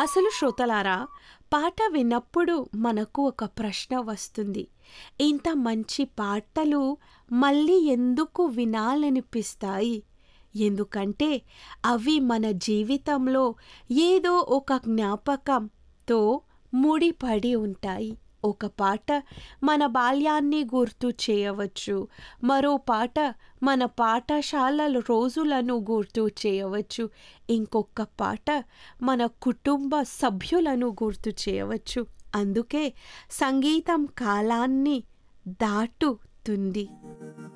అసలు శ్రోతలారా పాట విన్నప్పుడు మనకు ఒక ప్రశ్న వస్తుంది ఇంత మంచి పాటలు మళ్ళీ ఎందుకు వినాలనిపిస్తాయి ఎందుకంటే అవి మన జీవితంలో ఏదో ఒక జ్ఞాపకంతో ముడిపడి ఉంటాయి ఒక పాట మన బాల్యాన్ని గుర్తు చేయవచ్చు మరో పాట మన పాఠశాలల రోజులను గుర్తు చేయవచ్చు ఇంకొక పాట మన కుటుంబ సభ్యులను గుర్తు చేయవచ్చు అందుకే సంగీతం కాలాన్ని దాటుతుంది